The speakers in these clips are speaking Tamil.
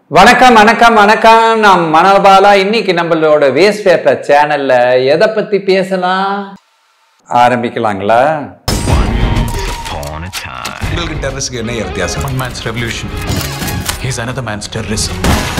வணக்கம் வணக்கம் வணக்கம் நான் மனோபாலா இன்னைக்கு நம்மளோட வேஸ்ட் பேப்பர் சேனல்ல எதை பத்தி பேசலாம் ஆரம்பிக்கலாங்களா upon a time. உங்களுக்கு டெரரிஸ்க்கு என்ன வித்தியாசம் One man's revolution is another man's terrorism.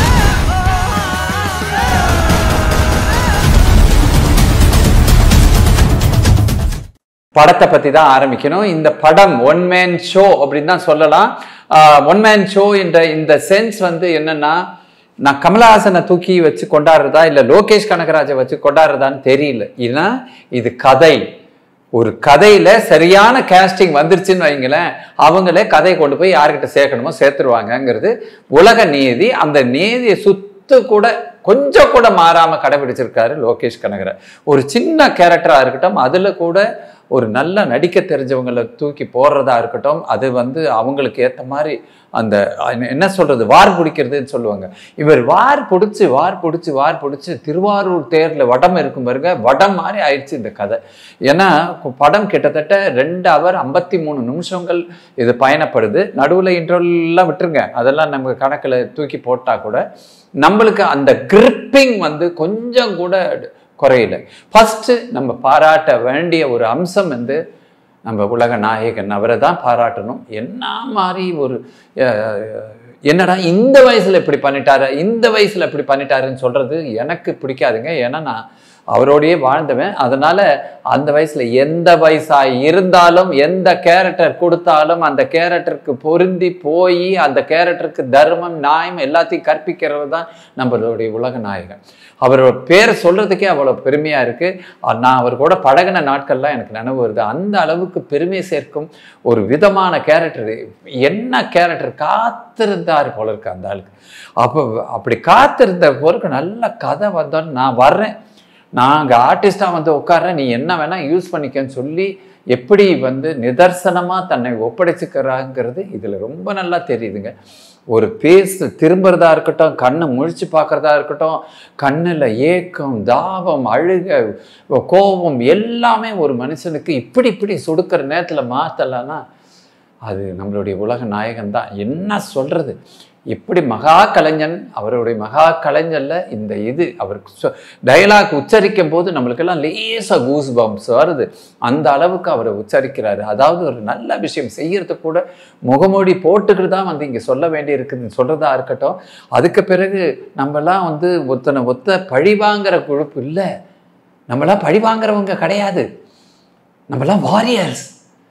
படத்தை பத்தி தான் ஆரம்பிக்கணும் இந்த படம் ஒன் மேன் ஷோ அப்படின்னு தான் சொல்லலாம் ஒன் மேன் ஷோ என்ற இந்த சென்ஸ் வந்து என்னன்னா நான் கமலஹாசனை தூக்கி வச்சு கொண்டாடுறதா இல்லை லோகேஷ் கனகராஜை வச்சு கொண்டாடுறதான்னு தெரியல ஏன்னா இது கதை ஒரு கதையில சரியான கேஸ்டிங் வந்துருச்சுன்னு வைங்களேன் அவங்களே கதையை கொண்டு போய் யார்கிட்ட சேர்க்கணுமோ சேர்த்துருவாங்கங்கிறது உலக நீதி அந்த நீதியை சுத்து கூட கொஞ்சம் கூட மாறாம கடைபிடிச்சிருக்காரு லோகேஷ் கனகராஜ் ஒரு சின்ன கேரக்டரா இருக்கட்டும் அதுல கூட ஒரு நல்ல நடிக்க தெரிஞ்சவங்களை தூக்கி போடுறதா இருக்கட்டும் அது வந்து அவங்களுக்கு ஏற்ற மாதிரி அந்த என்ன சொல்றது வார் பிடிக்கிறதுன்னு சொல்லுவாங்க இவர் வார் பிடிச்சி வார் பிடிச்சி வார் பிடிச்சி திருவாரூர் தேர்ல வடம் இருக்கும் பாருங்க வடம் மாதிரி ஆயிடுச்சு இந்த கதை ஏன்னா படம் கிட்டத்தட்ட ரெண்டு அவர் ஐம்பத்தி மூணு நிமிஷங்கள் இது பயணப்படுது நடுவில் இன்டர்வல்லாம் விட்டுருங்க அதெல்லாம் நம்ம கணக்கில் தூக்கி போட்டா கூட நம்மளுக்கு அந்த கிரிப்பிங் வந்து கொஞ்சம் கூட குறையல ஃபர்ஸ்ட் நம்ம பாராட்ட வேண்டிய ஒரு அம்சம் வந்து நம்ம உலக நாயகன் அவரை தான் பாராட்டணும் என்ன மாதிரி ஒரு அஹ், என்னடா இந்த வயசுல இப்படி பண்ணிட்டாரு இந்த வயசுல இப்படி பண்ணிட்டாருன்னு சொல்றது எனக்கு பிடிக்காதுங்க ஏன்னா நான் அவரோடையே வாழ்ந்தவன் அதனால அந்த வயசுல எந்த வயசா இருந்தாலும் எந்த கேரக்டர் கொடுத்தாலும் அந்த கேரக்டருக்கு பொருந்தி போய் அந்த கேரக்டருக்கு தர்மம் நியாயம் எல்லாத்தையும் கற்பிக்கிறது தான் நம்மளுடைய உலக நாயகன் அவரோட பேரை சொல்றதுக்கே அவ்வளோ பெருமையா இருக்கு அஹ் நான் அவர் கூட பழகின நாட்கள்லாம் எனக்கு நினைவு வருது அந்த அளவுக்கு பெருமை சேர்க்கும் ஒரு விதமான கேரக்டர் என்ன கேரக்டர் காத்திருந்தார் போல இருக்கு அந்த ஆளுக்கு அப்போ அப்படி காத்திருந்த போருக்கு நல்ல கதை வந்தோன்னு நான் வர்றேன் நான் அங்கே ஆர்டிஸ்டாக வந்து உட்கார்றேன் நீ என்ன வேணால் யூஸ் பண்ணிக்கன்னு சொல்லி எப்படி வந்து நிதர்சனமாக தன்னை ஒப்படைச்சுக்கிறாங்கிறது இதில் ரொம்ப நல்லா தெரியுதுங்க ஒரு பேசு திரும்புறதா இருக்கட்டும் கண்ணை முழிச்சு பார்க்கறதா இருக்கட்டும் கண்ணில் ஏக்கம் தாபம் அழுக கோபம் எல்லாமே ஒரு மனுஷனுக்கு இப்படி இப்படி சொடுக்கிற நேரத்தில் மாற்றலைன்னா அது நம்மளுடைய உலக நாயகன் தான் என்ன சொல்றது எப்படி மகா கலைஞன் அவருடைய மகா கலைஞர்ல இந்த இது அவருக்கு டயலாக் உச்சரிக்கும் போது நம்மளுக்கெல்லாம் லேசா கூஸ் பம்ப்ஸ் வருது அந்த அளவுக்கு அவரை உச்சரிக்கிறாரு அதாவது ஒரு நல்ல விஷயம் செய்யறதுக்கு கூட முகமூடி போட்டுக்கிட்டு தான் வந்து இங்கே சொல்ல வேண்டி இருக்குதுன்னு சொல்றதா இருக்கட்டும் அதுக்கு பிறகு நம்மலாம் வந்து ஒருத்தனை ஒத்த பழி வாங்குற குழுப்பு இல்லை நம்மளாம் பழி வாங்குறவங்க கிடையாது நம்மளாம் வாரியர்ஸ்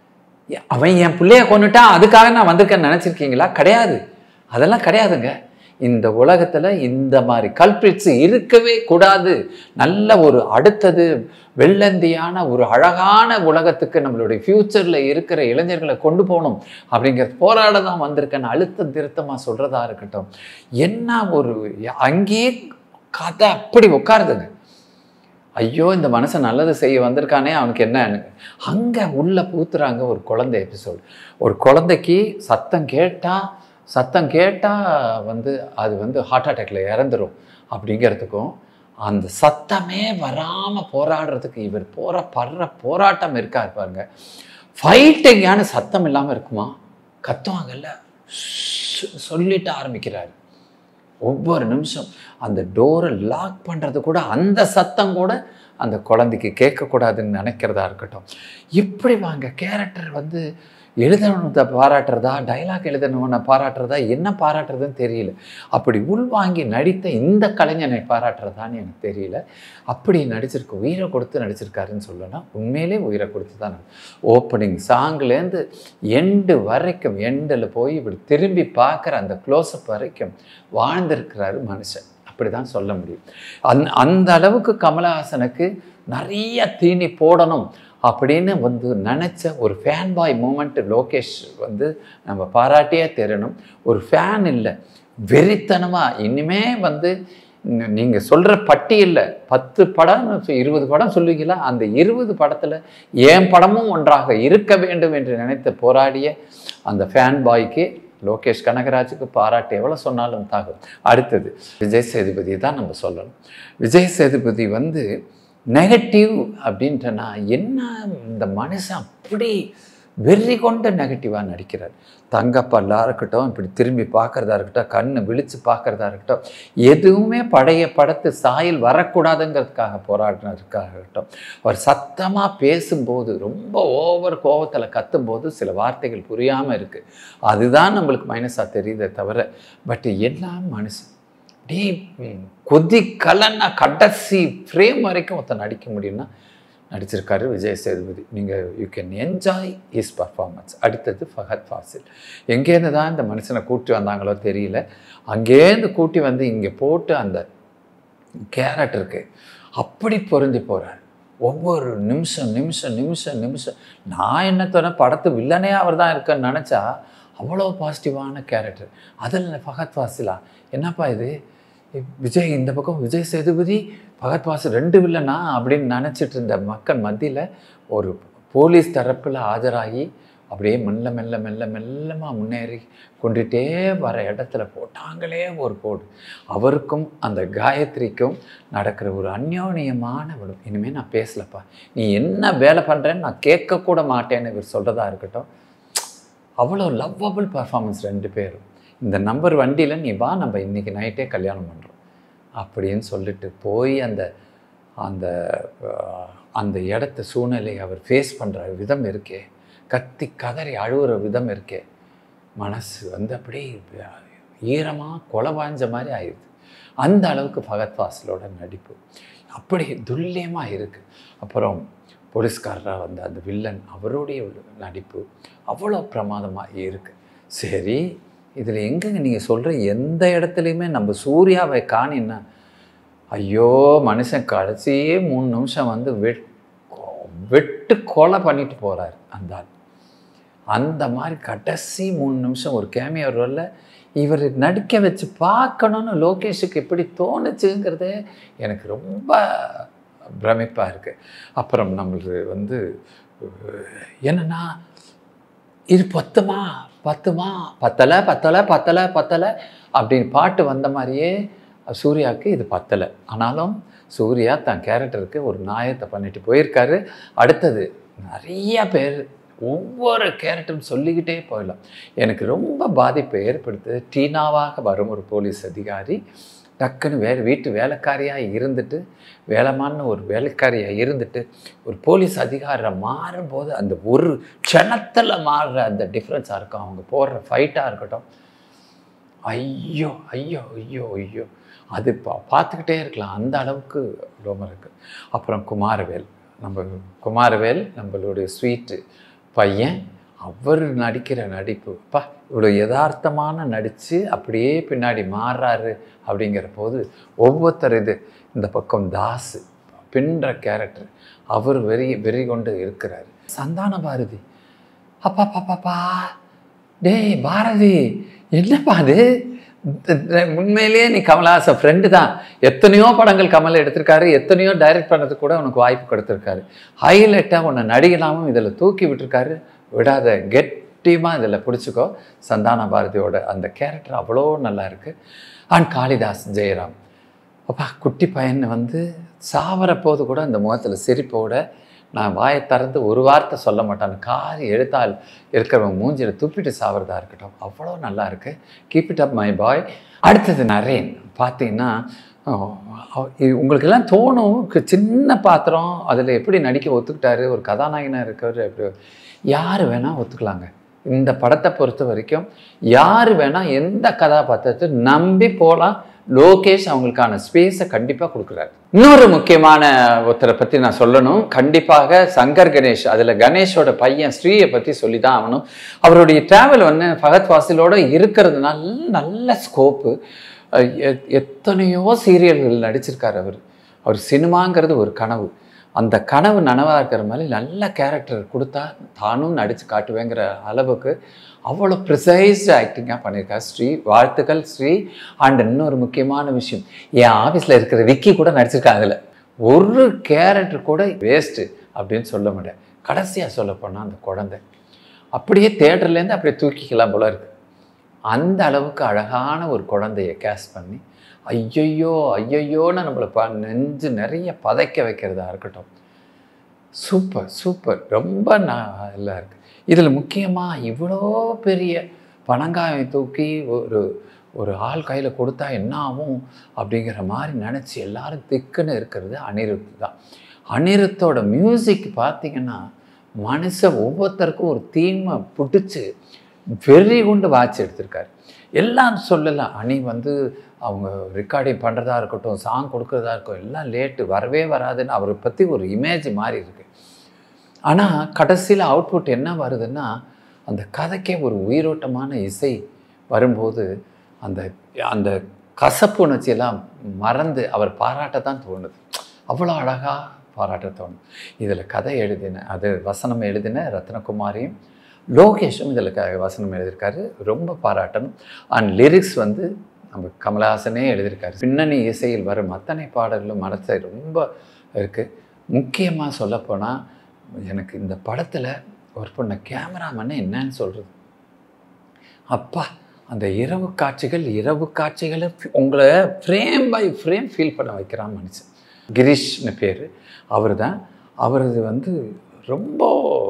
அவன் என் பிள்ளைய கொண்டுட்டான் அதுக்காக நான் வந்திருக்கேன்னு நினச்சிருக்கீங்களா கிடையாது அதெல்லாம் கிடையாதுங்க இந்த உலகத்தில் இந்த மாதிரி கல்பிரிட்ஸ் இருக்கவே கூடாது நல்ல ஒரு அடுத்தது வெள்ளந்தியான ஒரு அழகான உலகத்துக்கு நம்மளுடைய ஃப்யூச்சரில் இருக்கிற இளைஞர்களை கொண்டு போகணும் அப்படிங்கிற போராட தான் வந்திருக்கேன்னு அழுத்தம் திருத்தமாக சொல்கிறதா இருக்கட்டும் என்ன ஒரு அங்கேயே கதை அப்படி உட்காருதுங்க ஐயோ இந்த மனுஷன் நல்லது செய்ய வந்திருக்கானே அவனுக்கு என்ன அங்கே உள்ள பூத்துறாங்க ஒரு குழந்தை எபிசோடு ஒரு குழந்தைக்கு சத்தம் கேட்டால் சத்தம் கேட்டால் வந்து அது வந்து ஹார்ட் அட்டாக்ல இறந்துரும் அப்படிங்கிறதுக்கும் அந்த சத்தமே வராமல் போராடுறதுக்கு இவர் போற படுற போராட்டம் இருக்காரு பாருங்க ஃபைட்டிங்கான சத்தம் இல்லாமல் இருக்குமா கத்துவாங்கல்ல ஷ் சொல்லிட்டு ஆரம்பிக்கிறாரு ஒவ்வொரு நிமிஷம் அந்த டோரை லாக் பண்ணுறது கூட அந்த சத்தம் கூட அந்த குழந்தைக்கு கேட்கக்கூடாதுன்னு நினைக்கிறதா இருக்கட்டும் இப்படி வாங்க கேரக்டர் வந்து எழுதணுத்தை பாராட்டுறதா டைலாக் எழுதணும்னு பாராட்டுறதா என்ன பாராட்டுறதுன்னு தெரியல அப்படி உள்வாங்கி நடித்த இந்த கலைஞனை பாராட்டுறதான்னு எனக்கு தெரியல அப்படி நடிச்சிருக்கு உயிரை கொடுத்து நடிச்சிருக்காருன்னு சொல்லலாம் உண்மையிலே உயிரை கொடுத்து தான் ஓப்பனிங் சாங்லேருந்து எண்டு வரைக்கும் எண்டில் போய் இப்படி திரும்பி பார்க்குற அந்த க்ளோஸ்அப் வரைக்கும் வாழ்ந்திருக்கிறாரு மனுஷன் அப்படி தான் சொல்ல முடியும் அந் அந்த அளவுக்கு கமலஹாசனுக்கு நிறைய தீனி போடணும் அப்படின்னு வந்து நினச்ச ஒரு ஃபேன் பாய் மூமெண்ட் லோகேஷ் வந்து நம்ம பாராட்டியே தெரியணும் ஒரு ஃபேன் இல்லை வெறித்தனமாக இனிமே வந்து நீங்கள் சொல்கிற பட்டியலில் பத்து படம் இருபது படம் சொல்லுவீங்களா அந்த இருபது படத்தில் என் படமும் ஒன்றாக இருக்க வேண்டும் என்று நினைத்து போராடிய அந்த ஃபேன் பாய்க்கு லோகேஷ் கனகராஜுக்கு பாராட்டு எவ்வளோ சொன்னாலும் தாகும் அடுத்தது விஜய் சேதுபதி தான் நம்ம சொல்லணும் விஜய் சேதுபதி வந்து நெகட்டிவ் அப்படின்றனா என்ன இந்த மனுஷன் அப்படி வெறி கொண்ட நெகட்டிவாக நடிக்கிறார் தங்கப்பல்லா இருக்கட்டும் இப்படி திரும்பி பார்க்கறதா இருக்கட்டும் கண்ணு விழிச்சு பார்க்கறதா இருக்கட்டும் எதுவுமே பழைய படத்து சாயல் வரக்கூடாதுங்கிறதுக்காக போராடினதுக்காக இருக்கட்டும் அவர் சத்தமாக பேசும்போது ரொம்ப ஓவர் கோவத்தில் கத்தும்போது சில வார்த்தைகள் புரியாமல் இருக்குது அதுதான் நம்மளுக்கு மைனஸாக தெரியுதே தவிர பட் எல்லாம் மனுஷன் அப்படியே கொதி கலன்னா கடைசி ஃப்ரேம் வரைக்கும் ஒருத்தன் நடிக்க முடியும்னா நடிச்சிருக்காரு விஜய் சேதுபதி நீங்கள் you can enjoy is performance அடுத்தது ஃபஹத் ஃபாசில் எங்கேருந்து தான் இந்த மனுஷனை கூட்டி வந்தாங்களோ தெரியல அங்கேருந்து கூட்டி வந்து இங்கே போட்டு அந்த கேரக்டருக்கு அப்படி பொருந்தி போகிறார் ஒவ்வொரு நிமிஷம் நிமிஷம் நிமிஷம் நிமிஷம் நான் என்ன தோண படத்து வில்லனே அவர் தான் இருக்கேன்னு நினச்சா அவ்வளோ பாசிட்டிவான கேரக்டர் அதில் ஃபஹத் ஃபாசிலா என்னப்பா இது விஜய் இந்த பக்கம் விஜய் சேதுபதி ஃபகத் வாசு ரெண்டு வில்லனா அப்படின்னு நினச்சிட்டு இருந்த மக்கள் மத்தியில் ஒரு போலீஸ் தரப்பில் ஆஜராகி அப்படியே மெல்ல மெல்ல மெல்ல மெல்லமாக முன்னேறி கொண்டுட்டே வர இடத்துல போட்டாங்களே ஒரு போடு அவருக்கும் அந்த காயத்ரிக்கும் நடக்கிற ஒரு அந்யோன்யமான விடும் இனிமேல் நான் பேசலப்பா நீ என்ன வேலை பண்ணுறேன்னு நான் கேட்கக்கூட மாட்டேன்னு இவர் சொல்கிறதா இருக்கட்டும் அவ்வளோ லவ்வபிள் பர்ஃபார்மன்ஸ் ரெண்டு பேரும் இந்த நம்பர் வண்டியில் நீ வா நம்ம இன்றைக்கி நைட்டே கல்யாணம் பண்ணுறோம் அப்படின்னு சொல்லிட்டு போய் அந்த அந்த அஹ், அந்த இடத்த சூழ்நிலை அவர் ஃபேஸ் பண்ணுற விதம் இருக்கே கத்தி கதறி அழுகுற விதம் இருக்கே மனசு வந்து அப்படியே ஈரமாக கொலை வாஞ்ச மாதிரி ஆயிடுது அந்த அளவுக்கு ஃபகத் ஃபாசிலோட நடிப்பு அப்படி துல்லியமாக இருக்குது அப்புறம் போலீஸ்காரராக வந்த அந்த வில்லன் அவருடைய நடிப்பு அவ்வளோ பிரமாதமாக இருக்குது சரி இதில் எங்கங்க நீங்கள் சொல்கிற எந்த இடத்துலையுமே நம்ம சூர்யாவை காணின்னா ஐயோ மனுஷன் கடைசியே மூணு நிமிஷம் வந்து வெட் வெட்டு கொலை பண்ணிட்டு போகிறார் அந்த ஆள் அந்த மாதிரி கடைசி மூணு நிமிஷம் ஒரு கேமியோ ரோலில் இவர் நடிக்க வச்சு பார்க்கணுன்னு லோகேஷுக்கு எப்படி தோணுச்சுங்கிறதே எனக்கு ரொம்ப பிரமிப்பாக இருக்குது அப்புறம் நம்மளுக்கு வந்து அஹ், என்னன்னா இது பத்துமா பத்துமா பத்தலை பத்தலை பத்தலை பத்தலை அப்படின்னு பாட்டு வந்த மாதிரியே சூர்யாவுக்கு இது பத்தலை ஆனாலும் சூர்யா தன் கேரக்டருக்கு ஒரு நியாயத்தை பண்ணிட்டு போயிருக்காரு அடுத்தது நிறைய பேர் ஒவ்வொரு கேரக்டரும் சொல்லிக்கிட்டே போயிடலாம் எனக்கு ரொம்ப பாதிப்பை ஏற்படுத்து டீனாவாக வரும் ஒரு போலீஸ் அதிகாரி டக்குன்னு வே வீட்டு வேலைக்காரியாக இருந்துட்டு வேலைமான்னு ஒரு வேலைக்காரியாக இருந்துட்டு ஒரு போலீஸ் அதிகாரியை மாறும்போது அந்த ஒரு க்ஷணத்தில் மாறுற அந்த டிஃப்ரென்ஸாக இருக்கும் அவங்க போடுற ஃபைட்டாக இருக்கட்டும் ஐயோ ஐயோ ஐயோ ஐயோ அது பா பார்த்துக்கிட்டே இருக்கலாம் அந்த அளவுக்கு ரொம்ப இருக்குது அப்புறம் குமாரவேல் நம்ம குமாரவேல் நம்மளுடைய ஸ்வீட்டு பையன் அவர் நடிக்கிற நடிப்பு அப்பா இவ்வளோ யதார்த்தமான நடித்து அப்படியே பின்னாடி மாறுறாரு அப்படிங்கிற போது ஒவ்வொருத்தர் இது இந்த பக்கம் தாசு பின்ற கேரக்டர் அவர் வெறி வெறி கொண்டு இருக்கிறார் சந்தான பாரதி அப்பா பாப்பாப்பா டேய் பாரதி என்னப்பா அது உண்மையிலேயே நீ கமலஹாசன் ஃப்ரெண்டு தான் எத்தனையோ படங்கள் கமல் எடுத்திருக்காரு எத்தனையோ டைரக்ட் பண்ணுறதுக்கு கூட உனக்கு வாய்ப்பு கொடுத்துருக்காரு ஹைலைட்டாக உன்னை நடிகலாமும் இதில் தூக்கி விட்டுருக்காரு விடாத கெட்டியமாக இதில் பிடிச்சிக்கோ சந்தான பாரதியோட அந்த கேரக்டர் அவ்வளோ நல்லா இருக்குது அண்ட் காளிதாஸ் ஜெயராம் அப்பா குட்டி பையன் வந்து சாவர போது கூட அந்த முகத்தில் சிரிப்போட நான் வாயை திறந்து ஒரு வார்த்தை சொல்ல மாட்டான் காரி எழுத்தால் இருக்கிறவங்க மூஞ்சில துப்பிட்டு சாவறதா இருக்கட்டும் அவ்வளோ நல்லா இருக்கு keep it up my boy அடுத்தது நரேன் பார்த்தீங்கன்னா அஹ், அவ- இது உங்களுக்கெல்லாம் தோணும் கு- சின்ன பாத்திரம் அதில் எப்படி நடிக்க ஒத்துக்கிட்டாரு ஒரு கதாநாயகனாக இருக்கவர் எப்படி யார் வேணால் ஒத்துக்கலாங்க இந்த படத்தை பொறுத்த வரைக்கும் யார் வேணால் எந்த கதாபாத்திரத்தை நம்பி போகலாம் லோகேஷ் அவங்களுக்கான ஸ்பேஸை கண்டிப்பாக கொடுக்குறாரு இன்னொரு முக்கியமான ஒருத்தரை பற்றி நான் சொல்லணும் கண்டிப்பாக சங்கர் கணேஷ் அதில் கணேஷோட பையன் ஸ்ரீயை பற்றி சொல்லி தான் ஆகணும் அவருடைய டிராவல் வந்து ஃபகத் வாசிலோட இருக்கிறது நல்ல நல்ல ஸ்கோப்பு எத்தனையோ சீரியல்கள் நடிச்சிருக்காரு அவர் அவர் சினிமாங்கிறது ஒரு கனவு அந்த கனவு நனவாக இருக்கிற மாதிரி நல்ல கேரக்டர் கொடுத்தா தானும் நடித்து காட்டுவேங்கிற அளவுக்கு அவ்வளோ ப்ரிசைஸ்டு ஆக்டிங்காக பண்ணியிருக்காரு ஸ்ரீ வாழ்த்துக்கள் ஸ்ரீ அண்ட் இன்னொரு முக்கியமான விஷயம் என் ஆஃபீஸில் இருக்கிற விக்கி கூட நடிச்சிருக்காங்க அதில் ஒரு கேரக்டர் கூட வேஸ்ட்டு அப்படின்னு சொல்ல முடியாது கடைசியாக சொல்ல போனால் அந்த குழந்தை அப்படியே தேட்டர்லேருந்து அப்படியே தூக்கிக்கலாம் போல இருக்கு அந்த அளவுக்கு அழகான ஒரு குழந்தைய கேஸ்ட் பண்ணி ஐயையோ ஐயையோன்னு நம்மளை ப நெஞ்சு நிறைய பதைக்க வைக்கிறதா இருக்கட்டும் சூப்பர் சூப்பர் ரொம்ப நல்லா இருக்கு இதில் முக்கியமாக இவ்வளோ பெரிய பனங்காயம் தூக்கி ஒரு ஒரு ஆள் கையில் கொடுத்தா என்ன ஆகும் அப்படிங்கிற மாதிரி நினச்சி எல்லாரும் திக்குன்னு இருக்கிறது அனிருத் தான் அனிருத்தோட மியூசிக் பார்த்தீங்கன்னா மனுஷன் ஒவ்வொருத்தருக்கும் ஒரு தீமை பிடிச்சி வெறி கொண்டு வாட்ச் எடுத்திருக்காரு எல்லாம் சொல்லலாம் அணி வந்து அவங்க ரெக்கார்டிங் பண்ணுறதா இருக்கட்டும் சாங் கொடுக்குறதா இருக்கட்டும் எல்லாம் லேட்டு வரவே வராதுன்னு அவரை பற்றி ஒரு இமேஜ் மாறி இருக்கு ஆனால் கடைசியில் அவுட்புட் என்ன வருதுன்னா அந்த கதைக்கே ஒரு உயிரோட்டமான இசை வரும்போது அந்த அந்த கசப்பு உணர்ச்சியெல்லாம் மறந்து அவர் பாராட்ட தான் தோணுது அவ்வளோ அழகாக பாராட்ட தோணும் இதில் கதை எழுதின அது வசனம் எழுதின ரத்னகுமாரியும் லோகேஷும் இதில் க வசனம் எழுதியிருக்காரு ரொம்ப பாராட்டணும் அண்ட் லிரிக்ஸ் வந்து நம்ம கமலஹாசனே எழுதியிருக்காரு பின்னணி இசையில் வரும் அத்தனை பாடல்களும் மனசை ரொம்ப இருக்குது முக்கியமாக சொல்லப்போனால் எனக்கு இந்த படத்தில் ஒர்க் பண்ண கேமராமேனை என்னன்னு சொல்கிறது அப்பா அந்த இரவு காட்சிகள் இரவு காட்சிகளை ஃபி- உங்களை ஃப்ரேம் பை ஃப்ரேம் ஃபீல் பண்ண வைக்கிறான் மனுஷன் கிரீஷ்னு பேர் அவர் தான் அவரது வந்து ரொம்ப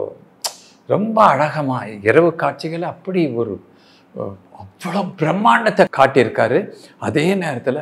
ரொம்ப அழகமாக இரவு காட்சிகளை அப்படி ஒரு அஹ், அவ்வளோ பிரம்மாண்டத்தை காட்டியிருக்காரு அதே நேரத்தில்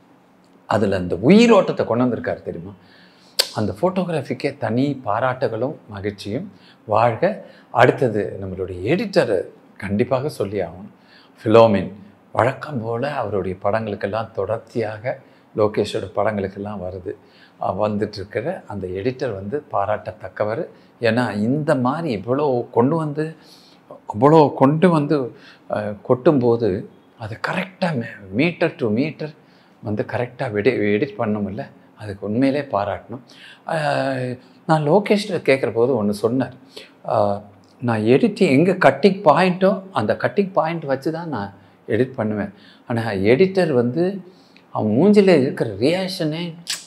அதில் அந்த உயிரோட்டத்தை கொண்டு வந்திருக்காரு தெரியுமா அந்த ஃபோட்டோகிராஃபிக்கே தனி பாராட்டுகளும் மகிழ்ச்சியும் வாழ்க அடுத்தது நம்மளுடைய எடிட்டரை கண்டிப்பாக சொல்லி ஆகணும் ஃபிலோமின் வழக்கம் போல் அவருடைய படங்களுக்கெல்லாம் தொடர்ச்சியாக லோகேஷோட படங்களுக்கெல்லாம் வருது அஹ் வந்துட்டு இருக்கிற அந்த எடிட்டர் வந்து பாராட்டத்தக்கவர் ஏன்னா இந்த மாதிரி இவ்வளோ கொண்டு வந்து அவ்வளோ கொண்டு வந்து அஹ், கொட்டும்போது அது கரெக்டாக மீட்டர் டு மீட்டர் வந்து கரெக்டாக வெடி எடிட் பண்ணோம்ல அதுக்கு உண்மையிலே பாராட்டணும் அஹ், நான் லோகேஷ்ட கேட்குற போது ஒன்று சொன்னார் அஹ், நான் எடிட்டிங் எங்கே கட்டிங் பாயிண்ட்டோ அந்த கட்டிங் பாயிண்ட் வச்சு தான் நான் எடிட் பண்ணுவேன் ஆனால் எடிட்டர் வந்து அவன் மூஞ்சில இருக்கிற ரியாக்ஷனே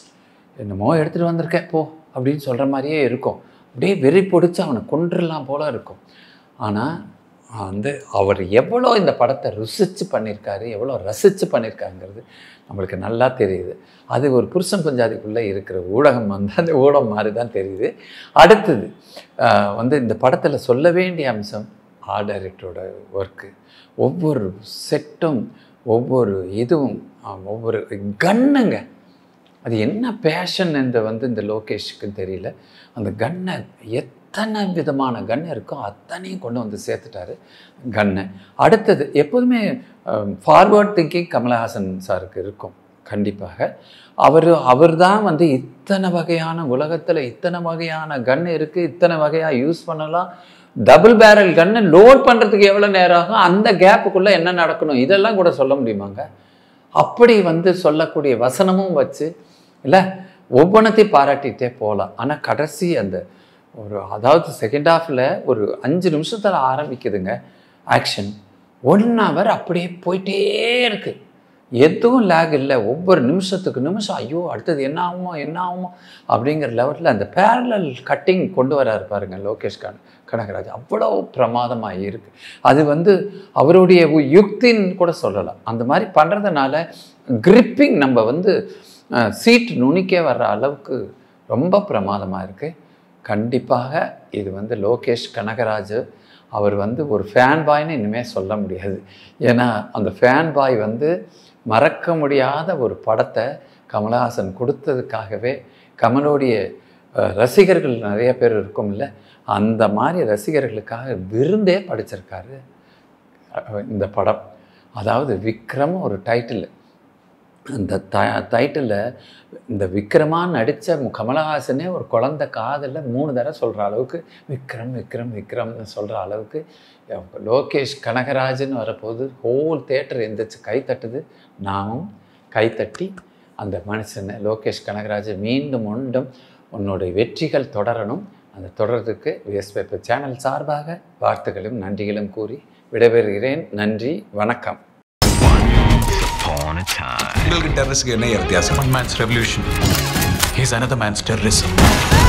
என்னமோ எடுத்துகிட்டு வந்திருக்கேன் போ அப்படின்னு சொல்கிற மாதிரியே இருக்கும் அப்படியே வெறி பிடிச்சி அவனை கொன்றுலாம் போல இருக்கும் ஆனால் வந்து அவர் எவ்வளோ இந்த படத்தை ருசித்து பண்ணியிருக்காரு எவ்வளோ ரசித்து பண்ணியிருக்காங்கிறது நம்மளுக்கு நல்லா தெரியுது அது ஒரு புருஷன் பஞ்சாதிக்குள்ளே இருக்கிற ஊடகம் வந்து அந்த ஊடகம் மாதிரி தான் தெரியுது அடுத்தது ஆஹ் வந்து இந்த படத்தில் சொல்ல வேண்டிய அம்சம் ஆர்ட் டைரக்டரோட ஒர்க்கு ஒவ்வொரு செட்டும் ஒவ்வொரு இதுவும் ஆஹ் ஒவ்வொரு கன்னுங்க அது என்ன பேஷன் இந்த வந்து இந்த லோகேஷுக்கு தெரியல அந்த கன்னை எத்தனை விதமான கன் இருக்கோ அத்தனையும் கொண்டு வந்து சேர்த்துட்டாரு கன்னை அடுத்தது எப்போதுமே ஃபார்வர்ட் திங்கிங் கமலஹாசன் சாருக்கு இருக்கும் கண்டிப்பாக அவர் அவர் தான் வந்து இத்தனை வகையான உலகத்தில் இத்தனை வகையான கன் இருக்குது இத்தனை வகையாக யூஸ் பண்ணலாம் டபுள் பேரல் கன்னை லோட் பண்ணுறதுக்கு எவ்வளோ நேரம் ஆகும் அந்த கேப்புக்குள்ளே என்ன நடக்கணும் இதெல்லாம் கூட சொல்ல முடியுமாங்க அப்படி வந்து சொல்லக்கூடிய வசனமும் வச்சு இல்லை ஒவ்வொன்றத்தையும் பாராட்டிகிட்டே போகலாம் ஆனால் கடைசி அந்த ஒரு அதாவது செகண்ட் ஹாஃபில் ஒரு அஞ்சு நிமிஷத்தில் ஆரம்பிக்குதுங்க ஆக்ஷன் ஒன் ஹவர் அப்படியே போயிட்டே இருக்கு எதுவும் லேக் இல்லை ஒவ்வொரு நிமிஷத்துக்கு நிமிஷம் ஐயோ அடுத்தது என்ன ஆகுமோ என்ன ஆகுமோ அப்படிங்கிற லெவலில் அந்த பேரலல் கட்டிங் கொண்டு வராரு பாருங்க லோகேஷ் கன கனகராஜ் அவ்வளோ பிரமாதமாக இருக்கு அது வந்து அவருடைய உ- யுக்தின்னு கூட சொல்லலாம் அந்த மாதிரி பண்ணுறதுனால கிரிப்பிங் நம்ம வந்து சீட் நுனிக்கே வர்ற அளவுக்கு ரொம்ப பிரமாதமாக இருக்குது கண்டிப்பாக இது வந்து லோகேஷ் கனகராஜ் அவர் வந்து ஒரு ஃபேன் பாய்னு இனிமேல் சொல்ல முடியாது ஏன்னா அந்த ஃபேன் பாய் வந்து மறக்க முடியாத ஒரு படத்தை கமலஹாசன் கொடுத்ததுக்காகவே கமலோடைய அஹ், ரசிகர்கள் நிறைய பேர் இருக்கும்ல அந்த மாதிரி ரசிகர்களுக்காக விருந்தே படிச்சிருக்காரு அஹ், இந்த படம் அதாவது விக்ரம் ஒரு டைட்டில் அந்த த டைட்டிலில் இந்த விக்ரமா நடித்த கமலஹாசனே ஒரு குழந்தை காதலில் மூணு தடவை சொல்கிற அளவுக்கு விக்ரம் விக்ரம் விக்ரம்னு சொல்கிற அளவுக்கு அஹ் லோகேஷ் கனகராஜன் வரப்போது ஹோல் தேட்டர் எந்திரிச்சு கை தட்டுது நாமும் கைத்தட்டி அந்த மனுஷனை லோகேஷ் கனகராஜன் மீண்டும் மீண்டும் உன்னுடைய வெற்றிகள் தொடரணும் அந்த தொடர்றதுக்கு விஎஸ் பேப்பர் சேனல் சார்பாக வாழ்த்துக்களும் நன்றிகளும் கூறி விடைபெறுகிறேன் நன்றி வணக்கம் Upon a time. உங்களுக்கு டெரரிஸ்க்கு என்ன வித்தியாசம் one man's revolution is another man's terrorism